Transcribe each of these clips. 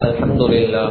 الحمد لله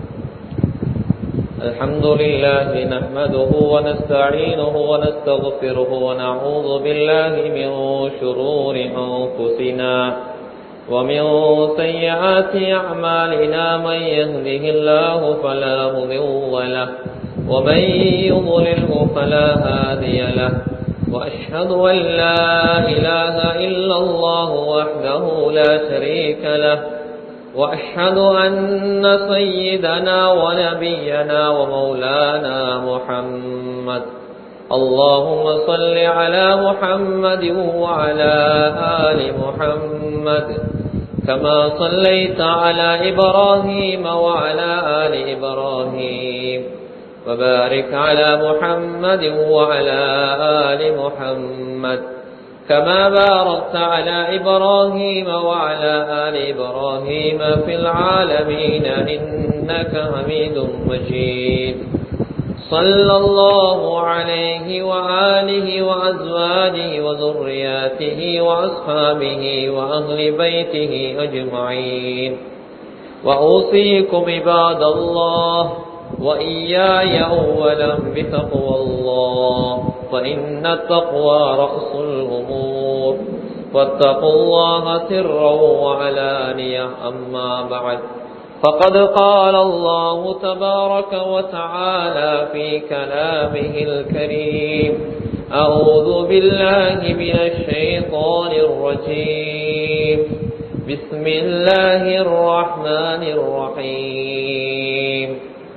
الحمد لله نحمده ونستعينه ونستغفره ونعوذ بالله من شرور أنفسنا ومن سيئات أعمالنا من يهده الله فلا مضل له ومن يضلله فلا هادي له وأشهد أن لا إله إلا الله وحده لا شريك له وأشهد أن سيدنا ونبينا ومولانا محمد اللهم صل على محمد وعلى آل محمد كما صليت على إبراهيم وعلى آل إبراهيم وبارك على محمد وعلى آل محمد كما باركت على إبراهيم وعلى آل إبراهيم في العالمين إنك حميد مجيد صلى الله عليه وآله وأزواجه وذرياته وأصحابه وأهل بيته أجمعين وأوصيكم عباد الله وإياي أولا بتقوى الله فإن التقوى رأس الأمور واتقوا الله سرا وعلانية أما بعد فقد قال الله تبارك وتعالى في كلامه الكريم أعوذ بالله من الشيطان الرجيم بسم الله الرحمن الرحيم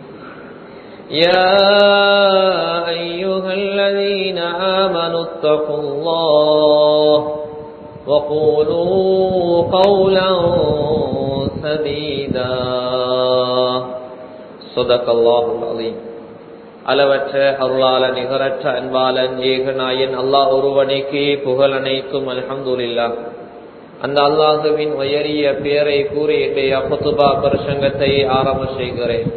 يا أيها الذين آمنوا اتقوا الله وقولوا قولا سديدا صدق الله العظيم அளவற்ற அருளாள நிகரற்ற அன்பாளன் ஏகநாயன் அல்லாஹ் ஒருவனைக்கு புகழ் அனைத்தும் அல்ஹம்துலில்லா அந்த அல்லாஹுவின் உயரிய பேரை கூறி இன்றைய குத்துபா பிரசங்கத்தை ஆரம்ப செய்கிறேன்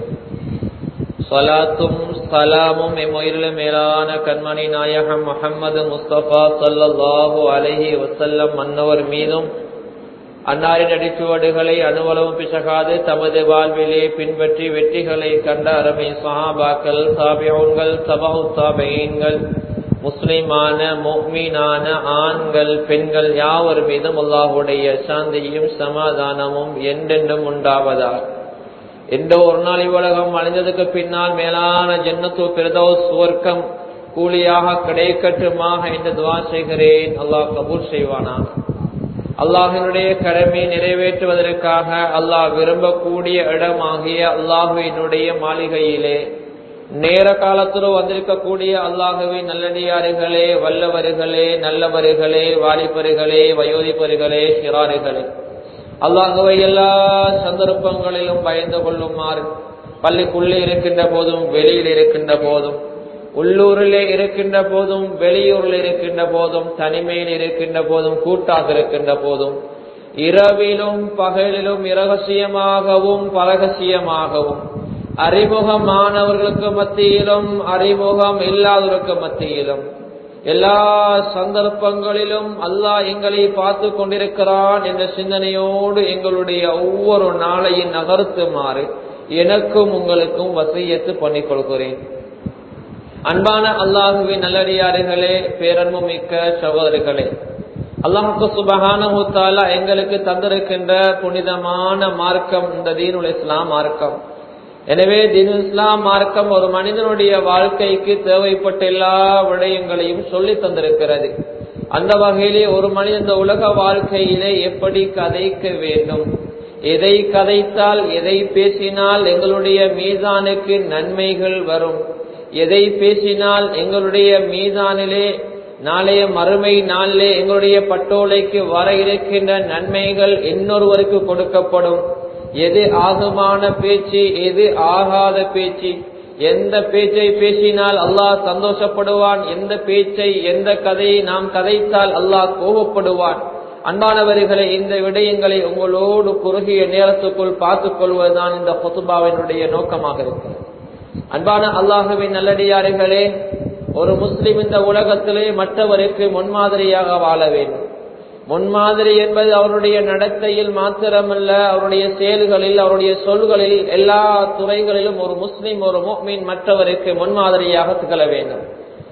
சலாத்தும் சலாமும் எம்முயிரிலும் மேலான கண்மணி நாயகம் முகமது முஸ்தபா சல்லாஹூ அலஹி வசல்லம் மன்னவர் மீதும் அன்னாரின் அடிச்சுவடுகளை அனுவலவும் பிசகாது தமது வாழ்விலே பின்பற்றி வெற்றிகளை கண்ட அருமை சஹாபாக்கள் சாபியோன்கள் சபாவு சாபையன்கள் முஸ்லிமான மொமீனான ஆண்கள் பெண்கள் யாவர் மீதும் அல்லாஹுடைய சாந்தியும் சமாதானமும் என்றென்றும் உண்டாவதால் எந்த ஒரு நாள் இவ்வுலகம் அழிந்ததுக்கு பின்னால் மேலான ஜன்னத்து பிரதோ சுவர்க்கம் கூலியாக கிடைக்கட்டுமாக என்று துவா செய்கிறேன் அல்லாஹ் கபூல் செய்வானாக அல்லாஹினுடைய கடமை நிறைவேற்றுவதற்காக அல்லாஹ் விரும்பக்கூடிய இடமாகிய அல்லாஹுவினுடைய மாளிகையிலே நேர காலத்திலும் வந்திருக்கக்கூடிய அல்லாஹுவின் நல்லடியாறுகளே வல்லவர்களே நல்லவர்களே வாலிபர்களே வயோதிபர்களே சிறாறுகளே அல்லாஹுவை எல்லா சந்தர்ப்பங்களிலும் பயந்து கொள்ளுமாறு பள்ளிக்குள்ளே இருக்கின்ற போதும் வெளியில் இருக்கின்ற போதும் உள்ளூரிலே இருக்கின்ற போதும் வெளியூரில் இருக்கின்ற போதும் தனிமையில் இருக்கின்ற போதும் கூட்டாக இருக்கின்ற போதும் இரவிலும் பகலிலும் இரகசியமாகவும் பரகசியமாகவும் அறிமுகமானவர்களுக்கு மத்தியிலும் அறிமுகம் இல்லாதவர்களுக்கு மத்தியிலும் எல்லா சந்தர்ப்பங்களிலும் அல்லாஹ் எங்களை பார்த்து கொண்டிருக்கிறான் என்ற சிந்தனையோடு எங்களுடைய ஒவ்வொரு நாளையும் நகர்த்துமாறு எனக்கும் உங்களுக்கும் வசையத்து பண்ணிக் கொள்கிறேன் அன்பான அல்லாஹுவின் நல்லடியாறுகளே பேரன்பு மிக்க சகோதரிகளே அல்லாஹுக்கு சுபகான எங்களுக்கு தந்திருக்கின்ற புனிதமான மார்க்கம் இந்த தீனுல் இஸ்லாம் மார்க்கம் எனவே தீனு இஸ்லாம் மார்க்கம் ஒரு மனிதனுடைய வாழ்க்கைக்கு தேவைப்பட்ட எல்லா விடயங்களையும் சொல்லி தந்திருக்கிறது அந்த வகையிலே ஒரு மனிதன் இந்த உலக வாழ்க்கையிலே எப்படி கதைக்க வேண்டும் எதை கதைத்தால் எதை பேசினால் எங்களுடைய மீதானுக்கு நன்மைகள் வரும் எதை பேசினால் எங்களுடைய மீதானிலே நாளைய மறுமை நாளிலே எங்களுடைய பட்டோலைக்கு வர இருக்கின்ற நன்மைகள் இன்னொருவருக்கு கொடுக்கப்படும் எது ஆகுமான பேச்சு எது ஆகாத பேச்சு எந்த பேச்சை பேசினால் அல்லாஹ் சந்தோஷப்படுவான் எந்த பேச்சை எந்த கதையை நாம் கதைத்தால் அல்லாஹ் கோபப்படுவான் அன்பானவர்களை இந்த விடயங்களை உங்களோடு குறுகிய நேரத்துக்குள் பார்த்துக் கொள்வதுதான் இந்த பொதுபாவினுடைய நோக்கமாக இருக்கிறது அன்பான அல்லாஹுவின் நல்லடியார்களே ஒரு முஸ்லிம் இந்த உலகத்திலே மற்றவருக்கு முன்மாதிரியாக வாழ வேண்டும் முன்மாதிரி என்பது அவருடைய நடத்தையில் மாத்திரமல்ல அவருடைய செயல்களில் அவருடைய சொல்களில் எல்லா துறைகளிலும் ஒரு முஸ்லிம் ஒரு முக்மீன் மற்றவருக்கு முன்மாதிரியாக திகழ வேண்டும்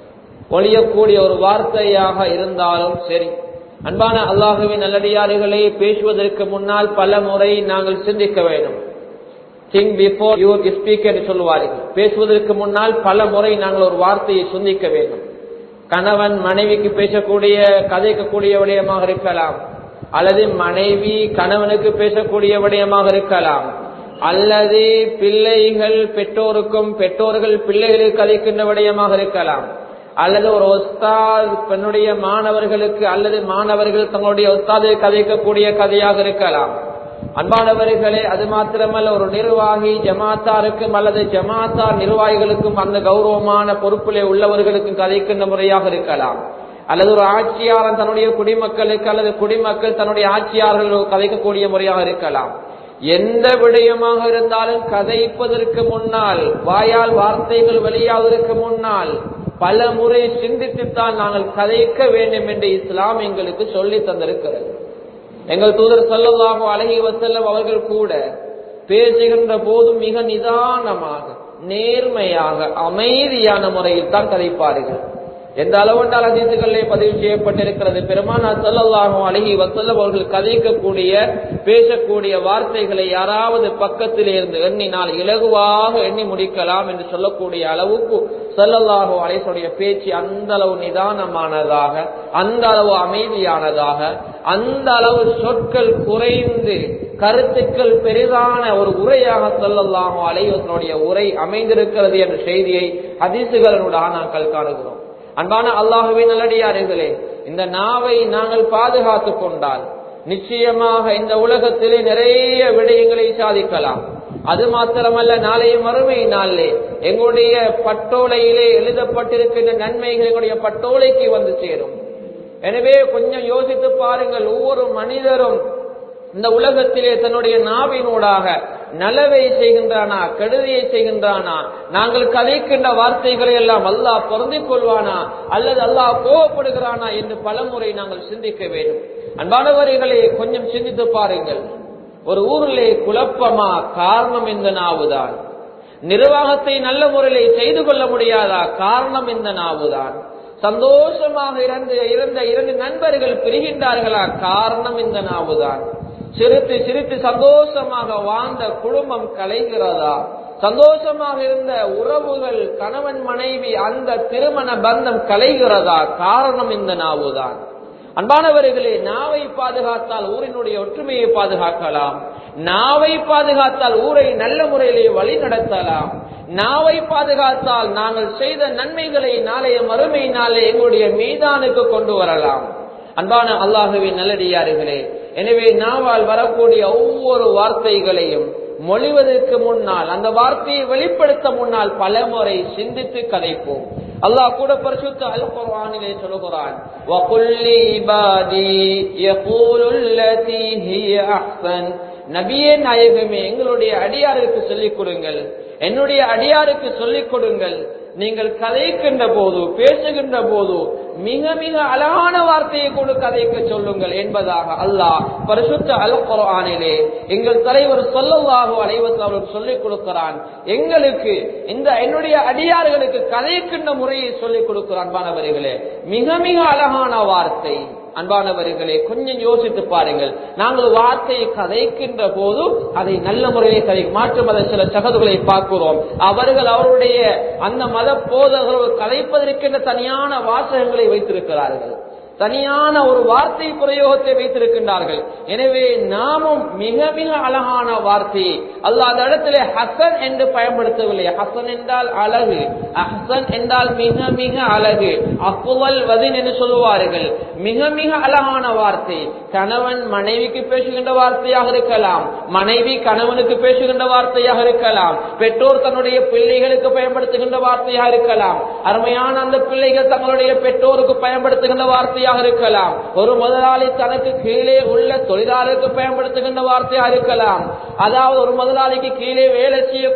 ஒழியக்கூடிய ஒரு வார்த்தையாக இருந்தாலும் சரி அன்பான அல்லாஹுவின் நல்லடியாறுகளை பேசுவதற்கு முன்னால் பல முறை நாங்கள் சிந்திக்க வேண்டும் திங்க் பிஃபோர் யூ ஸ்பீக் என்று சொல்லுவார்கள் பேசுவதற்கு முன்னால் பல முறை நாங்கள் ஒரு வார்த்தையை சிந்திக்க வேண்டும் கணவன் மனைவிக்கு பேசக்கூடிய கதைக்கக்கூடிய விடயமாக இருக்கலாம் அல்லது மனைவி கணவனுக்கு பேசக்கூடிய விடயமாக இருக்கலாம் அல்லது பிள்ளைகள் பெற்றோருக்கும் பெற்றோர்கள் பிள்ளைகளுக்கு கதைக்கின்ற விடயமாக இருக்கலாம் அல்லது ஒரு ஒஸ்தாத் பெண்ணுடைய மாணவர்களுக்கு அல்லது மாணவர்கள் தங்களுடைய ஒஸ்தாதை கதைக்கக்கூடிய கதையாக இருக்கலாம் அன்பானவர்களே அது மாத்திரமல்ல ஒரு நிர்வாகி ஜமாத்தாருக்கும் அல்லது ஜமாத்தார் நிர்வாகிகளுக்கும் அந்த கௌரவமான பொறுப்பிலே உள்ளவர்களுக்கும் கதைக்கின்ற முறையாக இருக்கலாம் அல்லது ஒரு ஆட்சியாளன் தன்னுடைய குடிமக்களுக்கு அல்லது குடிமக்கள் தன்னுடைய ஆட்சியாளர்கள் கதைக்கக்கூடிய முறையாக இருக்கலாம் எந்த விடயமாக இருந்தாலும் கதைப்பதற்கு முன்னால் வாயால் வார்த்தைகள் வெளியாவதற்கு முன்னால் பல முறை சிந்தித்துத்தான் நாங்கள் கதைக்க வேண்டும் என்று இஸ்லாம் எங்களுக்கு சொல்லி தந்திருக்கிறது எங்கள் தூதர் சொல்லலாக அழகி வசல்லம் அவர்கள் கூட பேசுகின்ற போது மிக நிதானமாக நேர்மையாக அமைதியான முறையில் தான் கதைப்பார்கள் எந்த அளவென்றால் அதிசுகளிலே பதிவு செய்யப்பட்டிருக்கிறது பெருமானா சொல்லலாகும் அழகி வசல்லம் அவர்கள் கதைக்கக்கூடிய பேசக்கூடிய வார்த்தைகளை யாராவது பக்கத்தில் இருந்து எண்ணினால் இலகுவாக எண்ணி முடிக்கலாம் என்று சொல்லக்கூடிய அளவுக்கு சொல்லல்லாஹோ அலைசுடைய பேச்சு அந்த அளவு நிதானமானதாக அந்த அளவு அமைதியானதாக அந்த அளவு சொற்கள் குறைந்து கருத்துக்கள் பெரிதான ஒரு உரையாக சொல்லல்லாஹோ அலைவசனுடைய உரை அமைந்திருக்கிறது என்ற செய்தியை அதிசுகளனுடாக நாங்கள் காணுகிறோம் அன்பான அல்லாஹுவின் நல்லடியார்களே இந்த நாவை நாங்கள் பாதுகாத்துக் கொண்டால் நிச்சயமாக இந்த உலகத்திலே நிறைய விடயங்களை சாதிக்கலாம் அது மாத்திரமல்ல நாளைய மறுமை நாளிலே எங்களுடைய பட்டோலையிலே எழுதப்பட்டிருக்கின்ற நன்மைகள் எங்களுடைய பட்டோலைக்கு வந்து சேரும் எனவே கொஞ்சம் யோசித்து பாருங்கள் ஒவ்வொரு மனிதரும் இந்த உலகத்திலே தன்னுடைய நாவினூடாக நலவை செய்கின்றானா கெடுதியை செய்கின்றானா நாங்கள் கதைக்கின்ற வார்த்தைகளை எல்லாம் அல்லாஹ் பொருந்திக் கொள்வானா அல்லது அல்லாஹ் கோவப்படுகிறானா என்று பலமுறை நாங்கள் சிந்திக்க வேண்டும் அன்பானவர்களை கொஞ்சம் சிந்தித்து பாருங்கள் ஒரு ஊரிலே குழப்பமா காரணம் இந்த நாவுதான் நிர்வாகத்தை நல்ல முறையிலே செய்து கொள்ள முடியாதா காரணம் இந்த நாவுதான் சந்தோஷமாக இறந்து இருந்த இரண்டு நண்பர்கள் பிரிகின்றார்களா காரணம் இந்த நாவுதான் சிரித்து சிரித்து சந்தோஷமாக வாழ்ந்த குடும்பம் கலைகிறதா சந்தோஷமாக இருந்த உறவுகள் கணவன் மனைவி அந்த திருமண பந்தம் கலைகிறதா காரணம் இந்த நாவுதான் அன்பானவர்களே நாவை பாதுகாத்தால் ஊரினுடைய ஒற்றுமையை பாதுகாக்கலாம் நாவை பாதுகாத்தால் ஊரை நல்ல முறையிலே வழி நடத்தலாம் நாவை பாதுகாத்தால் நாங்கள் செய்த நன்மைகளை நாளைய மறுமை நாளே எங்களுடைய மீதானுக்கு கொண்டு வரலாம் அன்பான அல்லாஹுவின் நல்லடியார்களே எனவே நாவால் வரக்கூடிய ஒவ்வொரு வார்த்தைகளையும் மொழிவதற்கு முன்னால் அந்த வார்த்தையை வெளிப்படுத்த முன்னால் பல முறை சிந்தித்து கதைப்போம் அல்லாஹ் கூட பரிசுத்த அல் குர்ஆனிலே சொல்கிறான் வகுல்லி இபாதி யகூலுல் லதி ஹிய அஹ்சன் நபியே நாயகமே எங்களுடைய அடியாருக்கு சொல்லிக் கொடுங்கள் என்னுடைய அடியாருக்கு சொல்லிக் கொடுங்கள் நீங்கள் கதைக்கின்ற போது பேசுகின்ற போது மிக மிக அழகான வார்த்தையை கொண்டு கதைக்க சொல்லுங்கள் என்பதாக அல்லாஹ் பரிசுத்த அல் குர்ஆனிலே எங்கள் தலைவர் சொல்லவாக அனைவத்து அவருக்கு சொல்லிக் கொடுக்கிறான் எங்களுக்கு இந்த என்னுடைய அடியார்களுக்கு கதைக்கின்ற முறையை சொல்லிக் கொடுக்கிறான் அன்பானவர்களே மிக மிக அழகான வார்த்தை அன்பானவர்களே கொஞ்சம் யோசித்து பாருங்கள் நாங்கள் வார்த்தையை கதைக்கின்ற போது அதை நல்ல முறையை கதை மாற்று மத சில சகதுகளை பார்க்கிறோம் அவர்கள் அவருடைய அந்த மத போதகர்கள் கதைப்பதற்கென்ற தனியான வாசகங்களை வைத்திருக்கிறார்கள் தனியான ஒரு வார்த்தை பிரயோகத்தை வைத்திருக்கின்றார்கள் எனவே நாமும் மிக மிக அழகான வார்த்தையை அல்லாஹ் அந்த இடத்திலே ஹசன் என்று பயன்படுத்தவில்லை ஹசன் என்றால் அழகு அஹசன் என்றால் மிக மிக அழகு அப்புவல் வதின் என்று சொல்லுவார்கள் மிக மிக அழகான வார்த்தை கணவன் மனைவிக்கு பேசுகின்ற வார்த்தையாக இருக்கலாம் மனைவி கணவனுக்கு பேசுகின்ற வார்த்தையாக இருக்கலாம் பெற்றோர் தன்னுடைய பிள்ளைகளுக்கு பயன்படுத்துகின்ற வார்த்தையாக இருக்கலாம் அருமையான அந்த பிள்ளைகள் தங்களுடைய பெற்றோருக்கு பயன்படுத்துகின்ற வார்த்தையாக இருக்கலாம் ஒரு முதலாளி தனக்கு கீழே உள்ள தொழிலாளருக்கு பயன்படுத்துகின்ற வார்த்தையாக இருக்கலாம் அதாவது ஒரு முதலாளிக்கு கீழே வேலை செய்யக்கூடிய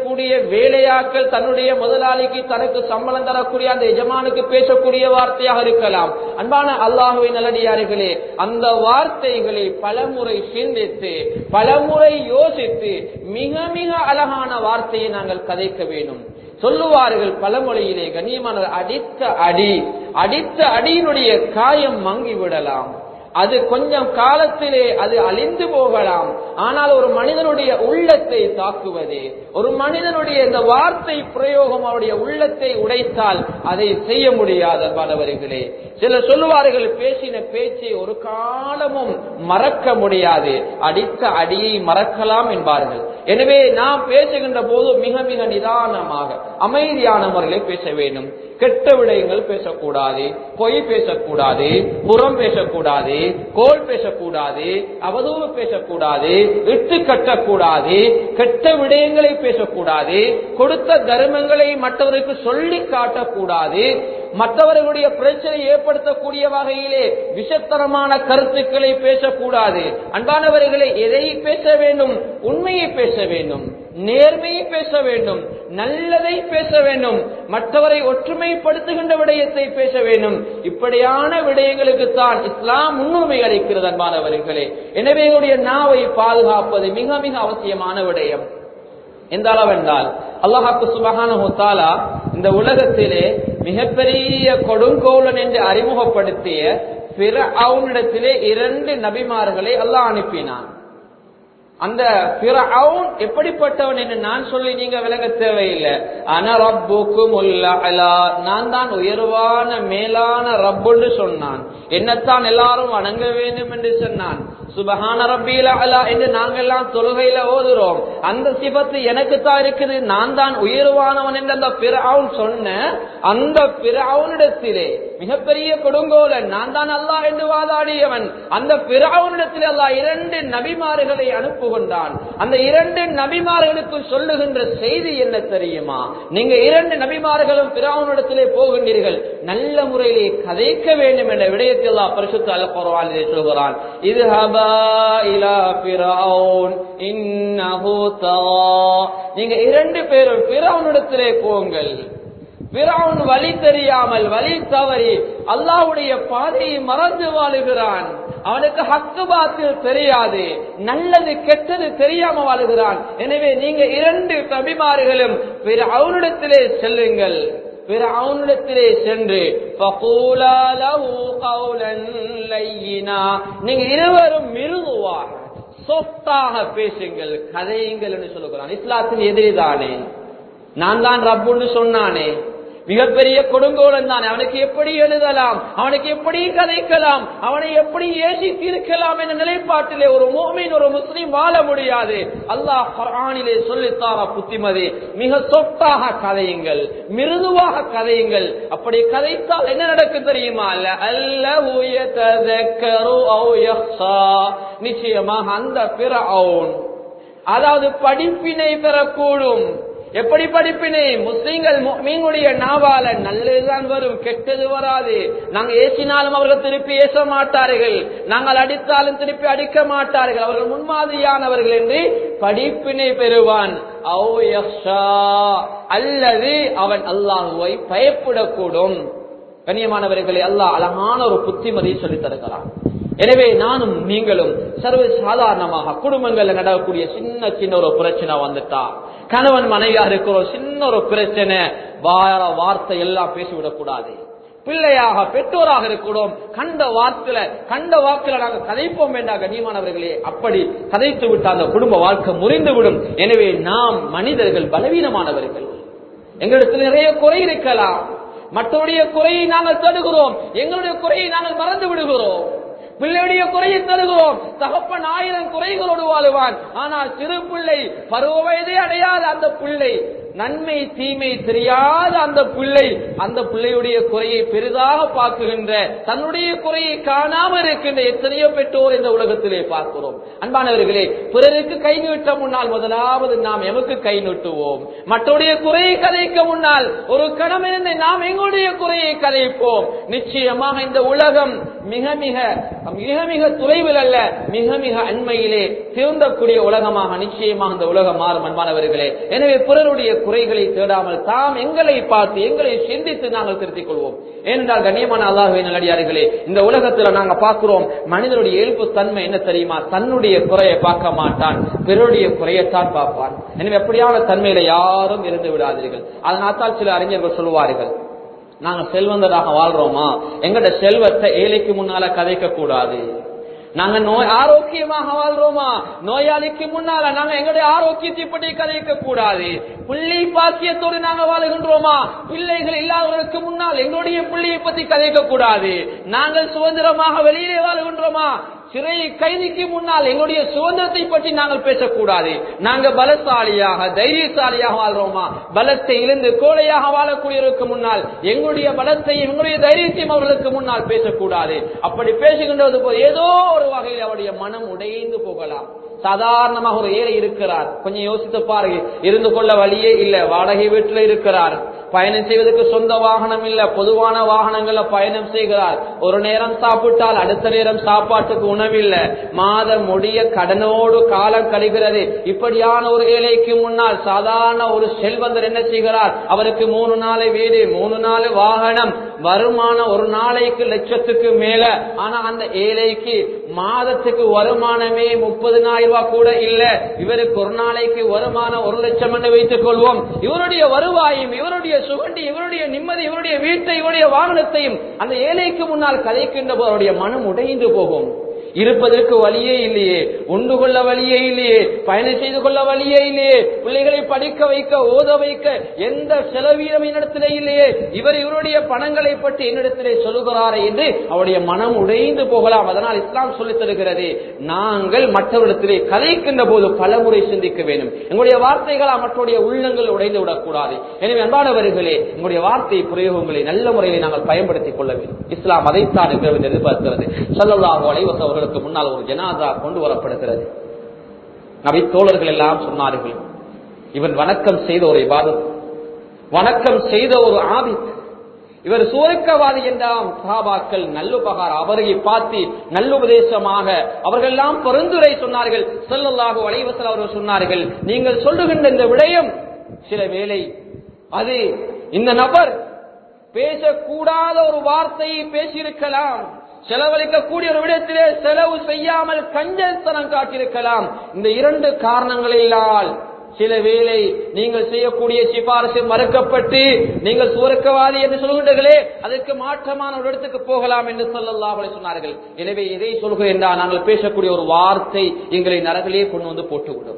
வேலையாக்கள் தன்னுடைய முதலாளிக்கு தனக்கு சம்பளம் தரக்கூடிய அந்த எஜமானுக்கு பேசக்கூடிய வார்த்தையாக இருக்கலாம் அன்பான அல்லாஹுவின் நல்லடியார்களே அந்த வார்த்தைகளை பலமுறை சிந்தித்து பலமுறை யோசித்து மிக மிக அழகான வார்த்தையை நாங்கள் கதைக்க வேண்டும் சொல்லுவார்கள் பழமொழியிலே கண்ணியமான அடித்த அடி அடித்த அடியினுடைய காயம் மங்கி விடலாம் அது கொஞ்சம் காலத்திலே அது அழிந்து போகலாம் ஆனால் ஒரு மனிதனுடைய உள்ளத்தை தாக்குவது ஒரு மனிதனுடைய இந்த வார்த்தை பிரயோகம் அவருடைய உள்ளத்தை உடைத்தால் அதை செய்ய முடியாத பலவர்களே சிலர் சொல்லுவார்கள் பேசின பேச்சை ஒரு காலமும் மறக்க முடியாது அடித்த அடியை மறக்கலாம் என்பார்கள் எனவே நாம் பேசுகின்ற போது மிக மிக நிதானமாக அமைதியான முறையில் பேச வேண்டும் கெட்ட விடயங்கள் பேசக்கூடாது பொய் பேசக்கூடாது புறம் பேசக்கூடாது கோல் பேசக்கூடாது அவதூறு பேசக்கூடாது இட்டு கட்டக்கூடாது கெட்ட விடயங்களை பேசக்கூடாது கொடுத்த தர்மங்களை மற்றவருக்கு சொல்லி காட்டக்கூடாது மற்றவர்களுடைய பிரச்சனை ஏற்படுத்தக்கூடிய வகையிலே விஷத்தரமான கருத்துக்களை பேசக்கூடாது அன்பானவர்களை எதை பேச வேண்டும் உண்மையை பேச வேண்டும் நேர்மையை பேச வேண்டும் நல்லதை பேச வேண்டும் மற்றவரை ஒற்றுமைப்படுத்துகின்ற விடயத்தை பேச வேண்டும் இப்படியான விடயங்களுக்கு தான் இஸ்லாம் முன்னுரிமை அளிக்கிறது அன்பானவர்களே எனவே என்னுடைய நாவை பாதுகாப்பது மிக மிக அவசியமான விடயம் எந்த அளவென்றால் அல்லாஹாக்கு சுபகான தாலா இந்த உலகத்திலே மிகப்பெரிய கொடுங்கோலன் என்று அறிமுகப்படுத்திய பிற அவனிடத்திலே இரண்டு நபிமார்களை அல்லாஹ் அனுப்பினான் அந்த பிறவுன் எப்படிப்பட்டவன் என்று நான் சொல்லி நீங்க விளங்க தேவையில்லை ஆனா ரப்புக்கும் நான் தான் உயர்வான மேலான ரப்புன்னு சொன்னான் என்னத்தான் எல்லாரும் வணங்க வேண்டும் என்று சொன்னான் சுபஹான ரப்பியில அலா என்று நாங்கெல்லாம் தொழுகையில ஓதுறோம் அந்த சிபத்து எனக்கு தான் இருக்குது நான் தான் உயர்வானவன் என்று அந்த பிறவுன் சொன்ன அந்த பிறவுனிடத்திலே மிகப்பெரிய கொடுங்கோலன் நான் தான் அல்லாஹ் என்று வாதாடியவன் அந்த பிறவுனிடத்திலே அல்லாஹ் இரண்டு நபிமார்களை அனுப்புகின்றான் அந்த இரண்டு நபிமார்களுக்கு சொல்லுகின்ற செய்தி என்ன தெரியுமா நீங்க இரண்டு நபிமார்களும் பிறவுனிடத்திலே போகின்றீர்கள் நல்ல முறையிலே கதைக்க வேண்டும் என்ற விடயத்தில் அல்லாஹ் பரிசுத்த அல் குர்ஆனிலே சொல்கிறான் இது நீங்க இரண்டு பேரும் பிறவனிடத்திலே போங்கள் பிறவன் வழி தெரியாமல் வழி தவறி அல்லாவுடைய பாதையை மறந்து வாழுகிறான் அவனுக்கு ஹக்கு பாத்து தெரியாது நல்லது கெட்டது தெரியாம வாழுகிறான் எனவே நீங்க இரண்டு கபிமார்களும் பிற அவனிடத்திலே செல்லுங்கள் பிற அவனிடத்திலே சென்று நீங்க இருவரும் மிருதுவாக சொத்தாக பேசுங்கள் கதையுங்கள் என்று சொல்லுகிறான் இஸ்லாத்தின் எதிரிதானே நான் தான் ரப்புன்னு சொன்னானே மிகப்பெரிய கொடுங்கோலன் தான் அவனுக்கு எப்படி எழுதலாம் அவனுக்கு எப்படி கதைக்கலாம் அவனை எப்படி ஏசி தீர்க்கலாம் என்ற நிலைப்பாட்டிலே ஒரு மோமின் ஒரு முஸ்லீம் வாழ முடியாது அல்லாஹ் குர்ஆனிலே சொல்லித்தார புத்திமதி மிக சொத்தாக கதையுங்கள் மிருதுவாக கதையுங்கள் அப்படி கதைத்தால் என்ன நடக்கும் தெரியுமா அல்ல நிச்சயமாக அந்த பிற அதாவது படிப்பினை பெறக்கூடும் எப்படி படிப்பினை முஸ்லீம்கள் மீனுடைய நாவால நல்லதுதான் வரும் கெட்டது வராது நாங்கள் ஏசினாலும் அவர்கள் திருப்பி ஏச மாட்டார்கள் நாங்கள் அடித்தாலும் திருப்பி அடிக்க மாட்டார்கள் அவர்கள் முன்மாதிரியானவர்கள் என்று படிப்பினை பெறுவான் அல்லது அவன் அல்லாஹுவை பயப்படக்கூடும் கண்ணியமானவர்களை அல்லாஹ் அழகான ஒரு புத்திமதியை சொல்லித் தருகிறான் எனவே நானும் நீங்களும் சர்வ சாதாரணமாக குடும்பங்கள்ல நடக்கக்கூடிய சின்ன சின்ன ஒரு பிரச்சனை வந்துட்டா கணவன் மனைவியா இருக்கிற சின்ன ஒரு பிரச்சனை வார வார்த்தை எல்லாம் பேசிவிடக் கூடாது பிள்ளையாக பெற்றோராக இருக்கிறோம் கண்ட வார்த்தையில கண்ட வாக்குல நாங்கள் கதைப்போம் வேண்டாம் கண்ணியமானவர்களே அப்படி கதைத்து விட்டு அந்த குடும்ப வாழ்க்கை முறிந்து விடும் எனவே நாம் மனிதர்கள் பலவீனமானவர்கள் எங்களிடத்தில் நிறைய குறை இருக்கலாம் மற்றவருடைய குறையை நாங்கள் தடுகிறோம் எங்களுடைய குறையை நாங்கள் மறந்து விடுகிறோம் பிள்ளையுடைய குறையை தருகிறோம் தகப்பன் ஆயிரம் குறைகளோடு வாழுவான் ஆனால் சிறு பிள்ளை பருவ வயதை அடையாத அந்த பிள்ளை நன்மை தீமை தெரியாத அந்த பிள்ளை அந்த பிள்ளையுடைய குறையை பெரிதாக பார்க்குகின்ற தன்னுடைய குறையை காணாம இருக்கின்ற எத்தனையோ பெற்றோர் இந்த உலகத்திலே பார்க்கிறோம் அன்பானவர்களே பிறருக்கு கை நீட்ட முன்னால் முதலாவது நாம் எமக்கு கை நீட்டுவோம் மற்றவருடைய குறையை கதைக்க முன்னால் ஒரு கணமிருந்து நாம் எங்களுடைய குறையை கதைப்போம் நிச்சயமாக இந்த உலகம் மிக மிக மிக மிக தொலைவில் அல்ல மிக மிக அண்மையிலே திருந்தக்கூடிய உலகமாக நிச்சயமாக இந்த உலகம் மாறும் அன்பானவர்களே எனவே பிறருடைய குறைகளை தேடாமல் தாம் எங்களை பார்த்து எங்களை சிந்தித்து நாங்கள் திருத்திக் கொள்வோம் ஏனென்றால் கண்ணியமான அல்லாஹுவை நல்லடியார்களே இந்த உலகத்துல நாங்க பார்க்கிறோம் மனிதனுடைய இயல்பு தன்மை என்ன தெரியுமா தன்னுடைய குறையை பார்க்க மாட்டான் பிறருடைய குறையத்தான் பார்ப்பான் எனவே எப்படியான தன்மையில யாரும் இருந்து விடாதீர்கள் அதனால்தான் சில அறிஞர்கள் சொல்லுவார்கள் நாங்க செல்வந்தராக வாழ்றோமா எங்கட செல்வத்தை ஏழைக்கு முன்னால கதைக்க கூடாது நாங்க நோய் ஆரோக்கியமாக வாழ்றோமா நோயாளிக்கு முன்னால நாங்க எங்களுடைய ஆரோக்கியத்தை பற்றி கதைக்க கூடாது பிள்ளை பாக்கியத்தோடு நாங்க வாழுகின்றோமா பிள்ளைகள் இல்லாதவர்களுக்கு முன்னால் எங்களுடைய பிள்ளையை பத்தி கதைக்க கூடாது நாங்கள் சுதந்திரமாக வெளியிலே வாழுகின்றோமா சிறை கைதிக்கு முன்னால் எங்களுடைய சுதந்திரத்தை பற்றி நாங்கள் பேசக்கூடாது நாங்க பலசாலியாக தைரியசாலியாக வாழ்றோமா பலத்தை இழந்து கோழையாக வாழக்கூடியவருக்கு முன்னால் எங்களுடைய பலத்தையும் எங்களுடைய தைரியத்தையும் அவர்களுக்கு முன்னால் பேசக்கூடாது அப்படி பேசுகின்றது போது ஏதோ ஒரு வகையில் அவருடைய மனம் உடைந்து போகலாம் சாதாரணமாக ஒரு ஏழை இருக்கிறார் கொஞ்சம் யோசித்து பாருங்க இருந்து கொள்ள வழியே இல்ல வாடகை வீட்டுல இருக்கிறார் பயணம் செய்வதற்கு சொந்த வாகனம் இல்ல பொதுவான வாகனங்கள்ல பயணம் செய்கிறார் ஒரு நேரம் சாப்பிட்டால் அடுத்த நேரம் சாப்பாட்டுக்கு உணவில்ல மாதம் முடிய கடனோடு காலம் கழிகிறது இப்படியான ஒரு ஏழைக்கு முன்னால் சாதாரண ஒரு செல்வந்தர் என்ன செய்கிறார் அவருக்கு மூணு நாளை வீடு மூணு நாள் வாகனம் வருமானம் ஒரு நாளைக்கு லட்சத்துக்கு மேல ஆனா அந்த ஏழைக்கு மாதத்துக்கு வருமானமே முப்பதுனாயிரம் ரூபாய் கூட இல்ல இவருக்கு ஒரு நாளைக்கு வருமானம் ஒரு லட்சம் என்று வைத்துக் கொள்வோம் இவருடைய வருவாயும் இவருடைய சுகண்டி இவருடைய நிம்மதி இவருடைய வீட்டை இவருடைய வாகனத்தையும் அந்த ஏழைக்கு முன்னால் கதைக்கின்ற போது அவருடைய மனம் உடைந்து போகும் இருப்பதற்கு வழியே இல்லையே உண்டு கொள்ள வழியே இல்லையே பயணம் செய்து கொள்ள வழியே இல்லையே பிள்ளைகளை படிக்க வைக்க ஓத வைக்க எந்த செலவீனம் என்னிடத்திலே இல்லையே இவர் இவருடைய பணங்களை பற்றி என்னிடத்திலே சொல்லுகிறாரே என்று அவருடைய மனம் உடைந்து போகலாம் அதனால் இஸ்லாம் சொல்லித் தருகிறது நாங்கள் மற்றவரிடத்திலே கதைக்கின்ற போது பலமுறை சிந்திக்க வேண்டும் எங்களுடைய வார்த்தைகளா மற்றவருடைய உள்ளங்கள் உடைந்து விடக்கூடாது எனவே அன்பானவர்களே எங்களுடைய வார்த்தை பிரயோகங்களை நல்ல முறையில் நாங்கள் பயன்படுத்திக் கொள்ள வேண்டும் இஸ்லாம் அதைத்தான் எங்களுக்கு எதிர்பார்க்கிறது சொல்லலாக அலைவச அவர்களுக்கு முன்னால் ஒரு ஜனாதா கொண்டு வரப்படுகிறது நபி தோழர்கள் எல்லாம் சொன்னார்கள் இவன் வணக்கம் செய்த ஒரு இபாதத் வணக்கம் செய்த ஒரு ஆபித் இவர் சுவர்க்கவாதி என்றாம் சஹாபாக்கள் நல்லுபகார் அவரை பார்த்து நல்லுபதேசமாக அவர்கள் எல்லாம் பரிந்துரை சொன்னார்கள் செல்லல்லாக வளைவசல் அவர்கள் சொன்னார்கள் நீங்கள் சொல்லுகின்ற இந்த விடயம் சில வேளை அது இந்த நபர் பேசக்கூடாத ஒரு வார்த்தையை பேசியிருக்கலாம் செலவழிக்கக்கூடிய ஒரு விடத்திலே செலவு செய்யாமல் கஞ்சத்தனம் காட்டியிருக்கலாம் இந்த இரண்டு காரணங்களிலால் சில வேளை நீங்கள் செய்யக்கூடிய சிபாரசு மறுக்கப்பட்டு நீங்கள் சுவர்க்கவாதி என்று சொல்கின்றீர்களே அதற்கு மாற்றமான ஒரு இடத்துக்கு போகலாம் என்று சொல்லல்லாஹ் சொன்னார்கள் எனவே எதை சொல்கிறேன் என்றால் நாங்கள் பேசக்கூடிய ஒரு வார்த்தை எங்களை நரகிலே கொண்டு வந்து போட்டுவிடும்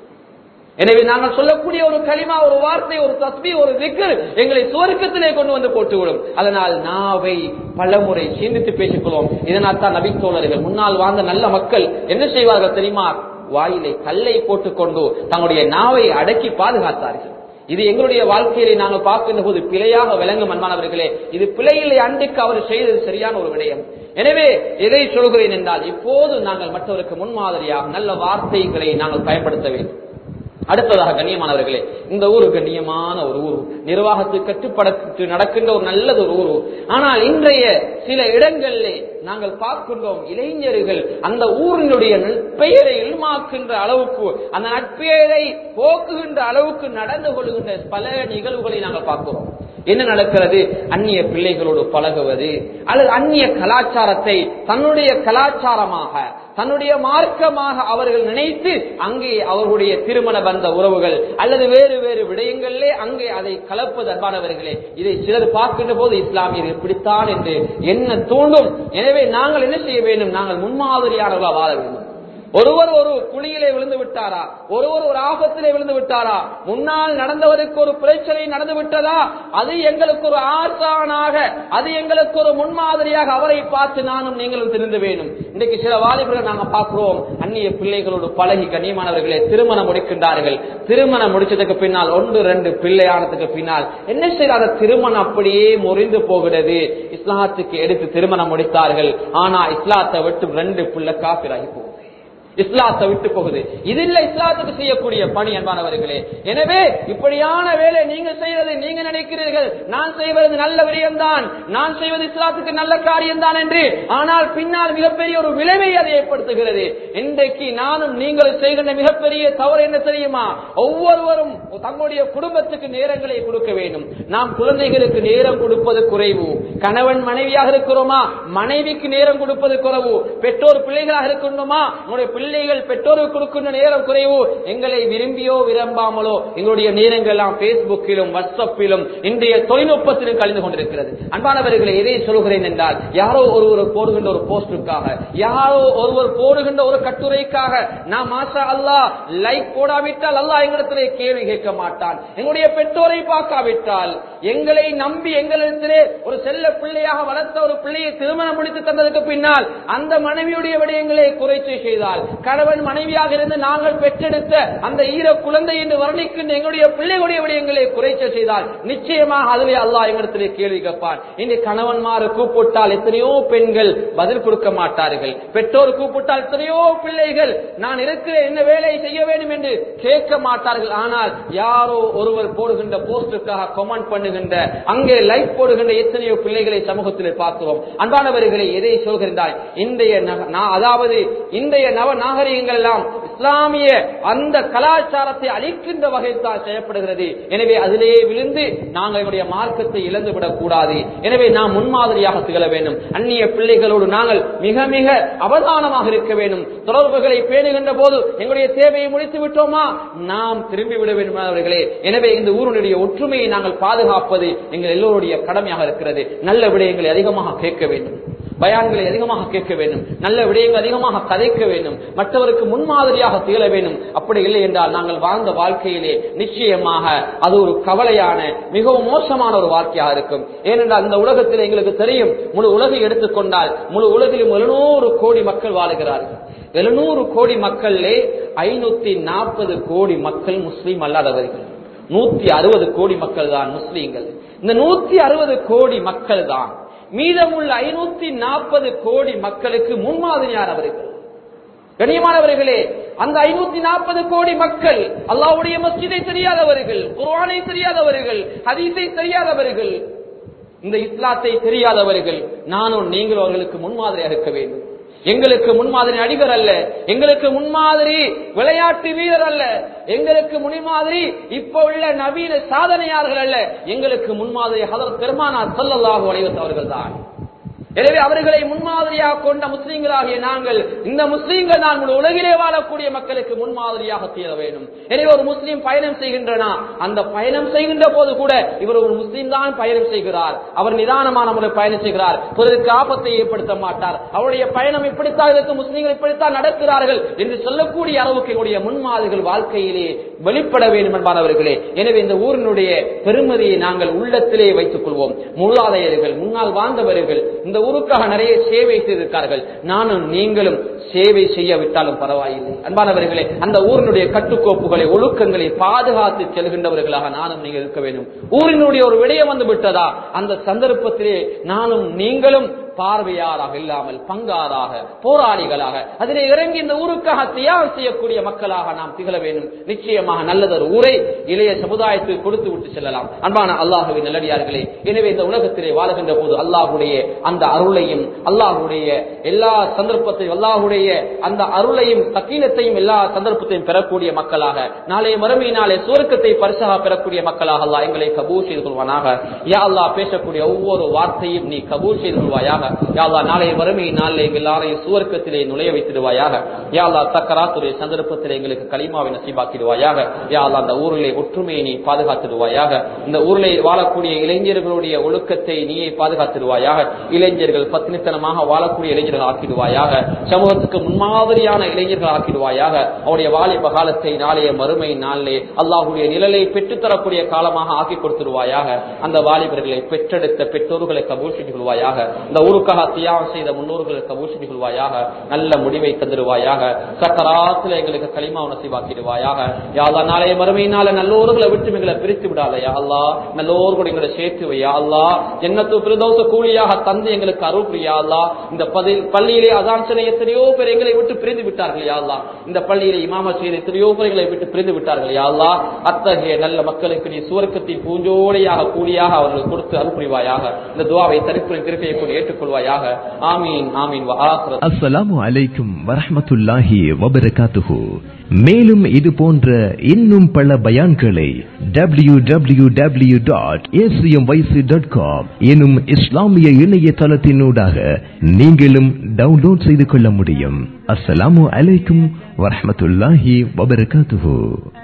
எனவே நாங்கள் சொல்லக்கூடிய ஒரு களிமா ஒரு வார்த்தை ஒரு தஸ்பி ஒரு திக்கர் எங்களை சுவர்க்கத்திலே கொண்டு வந்து போட்டுவிடும் அதனால் நாவை பலமுறை சிந்தித்து பேசிக்கொள்வோம் இதனால் தான் நபித்தோழர்கள் முன்னால் வாழ்ந்த நல்ல மக்கள் என்ன செய்வார்கள் தெரியுமா வாயிலை கல்லை போட்டுக்கொண்டு தங்களுடைய நாவை அடக்கி பாதுகாத்தார்கள் இது எங்களுடைய வாழ்க்கையிலே நாங்கள் பார்க்கின்ற போது பிழையாக விளங்கும் அன்பானவர்களே இது பிழையிலே அன்றைக்கு அவர் செய்தது சரியான ஒரு விடயம் எனவே எதை சொல்கிறேன் என்றால் இப்போது நாங்கள் மற்றவருக்கு முன்மாதிரியாக நல்ல வார்த்தைகளை நாங்கள் பயன்படுத்த வேண்டும் அடுத்ததாக கண்ணியமானவர்களே இந்த ஊரு கண்ணியமான ஒரு ஊர் நிர்வாகத்துக்கு கட்டுப்படத்து நடக்கின்ற ஒரு நல்லது ஒரு ஊர் ஆனால் இன்றைய சில இடங்களிலே நாங்கள் பார்க்கின்றோம் இளைஞர்கள் அந்த ஊரினுடைய பெயரை இல்மாக்கின்ற அளவுக்கு அந்த நட்பெயரை போக்குகின்ற அளவுக்கு நடந்து கொள்கின்ற பல நிகழ்வுகளை நாங்கள் பார்க்கிறோம் என்ன நடக்கிறது அந்நிய பிள்ளைகளோடு பழகுவது அல்லது அந்நிய கலாச்சாரத்தை தன்னுடைய கலாச்சாரமாக தன்னுடைய மார்க்கமாக அவர்கள் நினைத்து அங்கே அவர்களுடைய திருமண பந்த உறவுகள் அல்லது வேறு வேறு விடயங்களிலே அங்கே அதை கலப்பது அன்பானவர்களே இதை சிலர் பார்க்கின்ற போது இஸ்லாமியர் இப்படித்தான் என்று என்ன தூண்டும் எனவே நாங்கள் என்ன செய்ய வேண்டும் நாங்கள் முன்மாதிரியானவர்களாக வாழ வேண்டும் ஒருவர் ஒரு குழியிலே விழுந்து விட்டாரா ஒருவர் ஒரு ஆபத்திலே விழுந்து விட்டாரா முன்னால் நடந்தவருக்கு ஒரு பிரச்சனை நடந்து விட்டதா அது எங்களுக்கு ஒரு ஆசானாக அது எங்களுக்கு ஒரு முன்மாதிரியாக அவரை பார்த்து நானும் நீங்களும் திருந்து வேண்டும் இன்றைக்கு சில வாலிபர்கள் நாங்க பார்க்கிறோம் அந்நிய பிள்ளைகளோடு பழகி கண்ணியமானவர்களே திருமணம் முடிக்கின்றார்கள் திருமணம் முடிச்சதுக்கு பின்னால் ஒன்று ரெண்டு பிள்ளை ஆனதுக்கு பின்னால் என்ன செய்யறாங்க திருமணம் அப்படியே முறிந்து போகிறது இஸ்லாத்துக்கு எடுத்து திருமணம் முடித்தார்கள் ஆனா இஸ்லாத்தை விட்டு ரெண்டு பிள்ளை காப்பிராகி போகுது இஸ்லாத்தை விட்டு போகுது இது இல்ல இஸ்லாத்துக்கு செய்யக்கூடிய பணி அன்பானவர்களே எனவே இப்படியான வேலை நீங்க செய்வது நீங்க நினைக்கிறீர்கள் நான் செய்வது நல்ல விடயம்தான் நான் செய்வது இஸ்லாத்துக்கு நல்ல காரியம்தான் என்று ஆனால் பின்னால் மிகப்பெரிய ஒரு விளைவை அதை ஏற்படுத்துகிறது இன்றைக்கு நானும் நீங்கள் செய்கின்ற மிகப்பெரிய தவறு என்ன தெரியுமா ஒவ்வொருவரும் தங்களுடைய குடும்பத்துக்கு நேரங்களை கொடுக்க வேண்டும் நாம் குழந்தைகளுக்கு நேரம் கொடுப்பது குறைவு கணவன் மனைவியாக இருக்கிறோமா மனைவிக்கு நேரம் கொடுப்பது குறைவு பெற்றோர் பிள்ளைகளாக இருக்கணுமா உங்களுடைய பிள்ளைகள் பெற்றோருக்கு கொடுக்கின்ற நேரம் குறைவு எங்களை விரும்பியோ விரும்பாமலோ எங்களுடைய நேரங்கள் எல்லாம் பேஸ்புக்கிலும் வாட்ஸ்அப்பிலும் இன்றைய தொழில்நுட்பத்திலும் கலந்து கொண்டிருக்கிறது அன்பானவர்களை எதை சொல்கிறேன் என்றால் யாரோ ஒருவர் போடுகின்ற ஒரு போஸ்டுக்காக யாரோ ஒருவர் போடுகின்ற ஒரு கட்டுரைக்காக நாம் மாசா அல்லாஹ் லைக் போடாவிட்டால் அல்லாஹ் எங்களிடத்திலே கேள்வி கேட்க மாட்டான் எங்களுடைய பெற்றோரை பார்க்காவிட்டால் எங்களை நம்பி எங்களிடத்திலே ஒரு செல்ல பிள்ளையாக வளர்த்த ஒரு பிள்ளையை திருமணம் முடித்து தந்ததுக்கு பின்னால் அந்த மனைவியுடைய விடயங்களை குறைச்சி செய்தால் கணவன் மனைவியாக இருந்து நாங்கள் பெற்றெடுத்த அந்த ஈர குழந்தை என்று வர்ணிக்கின்ற எங்களுடைய பிள்ளைகளுடைய விடயங்களை குறைச்ச செய்தால் நிச்சயமாக அதிலே அல்லாஹ் எங்களிடத்திலே கேள்வி கேட்பான் இன்று கணவன்மாறு கூப்பிட்டால் எத்தனையோ பெண்கள் பதில் கொடுக்க மாட்டார்கள் பெற்றோர் கூப்பிட்டால் எத்தனையோ பிள்ளைகள் நான் இருக்கிற என்ன வேலை செய்ய வேண்டும் என்று கேட்க மாட்டார்கள் ஆனால் யாரோ ஒருவர் போடுகின்ற போஸ்டுக்காக கமெண்ட் பண்ணுகின்ற அங்கே லைக் போடுகின்ற எத்தனையோ பிள்ளைகளை சமூகத்தில் பார்க்கிறோம் அன்பானவர்களை எதை சொல்கின்றாய் இன்றைய நக- நா- அதாவது இன்றைய நவ நாகரிகங்கள் எல்லாம் இஸ்லாமிய அந்த கலாச்சாரத்தை அழிக்கின்ற வகையில் தான் செய்யப்படுகிறது எனவே அதிலே விழுந்து நாங்கள் எங்களுடைய மார்க்கத்தை இழந்து விடக் கூடாது எனவே நாம் முன்மாதிரியாக திகழ வேண்டும் அந்நிய பிள்ளைகளோடு நாங்கள் மிக மிக அவதானமாக இருக்க வேண்டும் தொடர்புகளை பேணுகின்ற போது எங்களுடைய தேவையை முடித்து விட்டோமா நாம் திரும்பி விட வேண்டும் அவர்களே எனவே இந்த ஊருடைய ஒற்றுமையை நாங்கள் பாதுகாப்பது எங்கள் எல்லோருடைய கடமையாக இருக்கிறது நல்ல விடயங்களை அதிகமாக கேட்க வேண்டும் பயான்களை அதிகமாக கேட்க வேண்டும் நல்ல விடயங்கள் அதிகமாக கதைக்க வேண்டும் மற்றவருக்கு முன்மாதிரியாக திகழ வேண்டும் அப்படி இல்லை என்றால் நாங்கள் வாழ்ந்த வாழ்க்கையிலே நிச்சயமாக அது ஒரு கவலையான மிகவும் மோசமான ஒரு வாழ்க்கையாக இருக்கும் ஏனென்றால் இந்த உலகத்தில் எங்களுக்கு தெரியும் முழு உலகை எடுத்துக்கொண்டால் முழு உலகிலும் எழுநூறு கோடி மக்கள் வாழுகிறார்கள் எழுநூறு கோடி மக்களிலே ஐநூத்தி நாற்பது கோடி மக்கள் முஸ்லீம் அல்லாதவர்கள் நூத்தி அறுபது கோடி மக்கள் தான் முஸ்லீம்கள் இந்த நூத்தி அறுபது கோடி மக்கள் தான் மீதமுள்ள ஐநூத்தி நாற்பது கோடி மக்களுக்கு முன்மாதிரியானவர்கள் கண்ணியமானவர்களே அந்த ஐநூத்தி நாற்பது கோடி மக்கள் அல்லாவுடைய மஸ்ஜிதை தெரியாதவர்கள் குர்ஆனை தெரியாதவர்கள் ஹதீஸை தெரியாதவர்கள் இந்த இஸ்லாத்தை தெரியாதவர்கள் நானும் நீங்கள் அவர்களுக்கு முன்மாதிரியாக இருக்க வேண்டும் எங்களுக்கு முன்மாதிரி நடிகர் அல்ல எங்களுக்கு முன்மாதிரி விளையாட்டு வீரர் அல்ல எங்களுக்கு முன்மாதிரி இப்ப உள்ள நவீன சாதனையாளர்கள் அல்ல எங்களுக்கு முன்மாதிரி ஹதரத் பெருமானார் ஸல்லல்லாஹு அலைஹி வஸல்லம் அவர்கள் தான் எனவே அவர்களை முன்மாதிரியாக கொண்ட முஸ்லீம்களாகிய நாங்கள் இந்த முஸ்லீம்கள் நான் முழு உலகிலே வாழக்கூடிய மக்களுக்கு முன்மாதிரியாக தீர வேண்டும் எனவே ஒரு முஸ்லீம் பயணம் செய்கின்றனா அந்த பயணம் செய்கின்ற போது கூட இவர் ஒரு முஸ்லீம் தான் பயணம் செய்கிறார் அவர் நிதானமான முறை பயணம் செய்கிறார் பிறருக்கு ஆபத்தை ஏற்படுத்த மாட்டார் அவருடைய பயணம் இப்படித்தான் இருக்கும் முஸ்லீம்கள் இப்படித்தான் நடக்கிறார்கள் என்று சொல்லக்கூடிய அளவுக்கு எங்களுடைய முன்மாதிரிகள் வாழ்க்கையிலே வெளிப்பட வேண்டும் என்பானவர்களே எனவே இந்த ஊரினுடைய பெருமதியை நாங்கள் உள்ளத்திலே வைத்துக் கொள்வோம் மூலாதையர்கள் முன்னால் வாழ்ந்தவர்கள் இந்த ஊருக்காக நிறைய சேவை செய்திருக்கார்கள் நானும் நீங்களும் சேவை செய்ய விட்டாலும் பரவாயில்லை அன்பானவர்களே அந்த ஊரினுடைய கட்டுக்கோப்புகளை ஒழுக்கங்களை பாதுகாத்து செல்கின்றவர்களாக நானும் நீங்கள் இருக்க வேண்டும் ஊரினுடைய ஒரு விடயம் வந்து விட்டதா அந்த சந்தர்ப்பத்திலே நானும் நீங்களும் பார்வையாராக இல்லாமல் பங்காராக போராளிகளாக அதிலே இறங்கி இந்த ஊருக்காக தியாகம் செய்யக்கூடிய மக்களாக நாம் திகழ வேண்டும் நிச்சயமாக நல்லதொரு ஊரை இளைய சமுதாயத்துக்கு கொடுத்து விட்டு செல்லலாம் அன்பான அல்லாஹுவின் நல்லடியார்களே எனவே இந்த உலகத்திலே வாழுகின்ற போது அல்லாஹுடைய அந்த அருளையும் அல்லாஹுடைய எல்லா சந்தர்ப்பத்தையும் அல்லாஹுடைய அந்த அருளையும் சக்கீனத்தையும் எல்லா சந்தர்ப்பத்தையும் பெறக்கூடிய மக்களாக நாளைய மறுமையினாலே சுவர்க்கத்தை பரிசாக பெறக்கூடிய மக்களாக அல்லாஹ் எங்களை கபூர் செய்து கொள்வானாக யா அல்லாஹ் பேசக்கூடிய ஒவ்வொரு வார்த்தையும் நீ கபூர் செய்து கொள்வாயாக யா அல்லாஹ் நாளைய மறுமை நாளில் எங்கள் எல்லாரையும் சுவர்க்கத்திலே நுழைய வைத்திடுவாயாக யா அல்லாஹ் தக்கராத்துடைய சந்தர்ப்பத்திலே எங்களுக்கு களிமாவை நசீபாக்கிடுவாயாக யா அல்லாஹ் அந்த ஊரிலே ஒற்றுமையை நீ பாதுகாத்திடுவாயாக இந்த ஊரிலே வாழக்கூடிய இளைஞர்களுடைய ஒழுக்கத்தை நீயே பாதுகாத்திடுவாயாக இளைஞர்கள் பத்தினித்தனமாக வாழக்கூடிய இளைஞர்கள் ஆக்கிடுவாயாக சமூகத்துக்கு முன்மாதிரியான இளைஞர்கள் ஆக்கிடுவாயாக அவருடைய வாலிப காலத்தை நாளைய மறுமை நாளிலே அல்லாஹுடைய நிழலை பெற்றுத்தரக்கூடிய காலமாக ஆக்கி கொடுத்துருவாயாக அந்த வாலிபர்களை பெற்றெடுத்த பெற்றோர்களை கபூல் செய்து கொள்வாயாக இந்த ஊருக்காக தியாகம் செய்த முன்னோர்களுக்கு கபூஷணி கொள்வாயாக நல்ல முடிவை தந்துடுவாயாக சக்கராத்துல எங்களுக்கு களிமா நசிவாக்கிடுவாயாக யாழ்லா நாளைய மறுமையினால நல்லோர்களை விட்டு எங்களை பிரித்து விடாத யா அல்லா நல்லோர்கள் எங்களை சேர்த்து வையா அல்லா ஜன்னத்து பிரதோஷ கூலியாக தந்து எங்களுக்கு அருள் புரியா அல்லா இந்த பதி- பள்ளியிலே அதான் சில எத்தனையோ பேர் எங்களை விட்டு பிரிந்து விட்டார்கள் யா அல்லா இந்த பள்ளியிலே இமாம செய்த எத்தனையோ பேர் எங்களை விட்டு பிரிந்து விட்டார்கள் யா அல்லா அத்தகைய நல்ல மக்களுக்கு நீ சுவர்க்கத்தின் பூஞ்சோடையாக கூலியாக அவர்களுக்கு கொடுத்து அருள் புரிவாயாக இந்த துவாவை தரிப்புரின் திருப்பையை கொண்டு ஏற்றுக்கொள்வாயாக ஆமீன் ஆமீன் வ ஆஹிர அஸ்ஸலாமு அலைக்கும் வரஹ்மத்துல்லாஹி வபரகாத்துஹு மேலும் இது போன்ற இன்னும் பல பயான்களை W W W dot dot com எனும் இஸ்லாமிய இணையதளத்தினூடாக நீங்களும் டவுன்லோட் செய்து கொள்ள முடியும் அஸ்ஸலாமு அலைக்கும் வரஹ்மத்துல்லாஹி வபரகாத்துஹு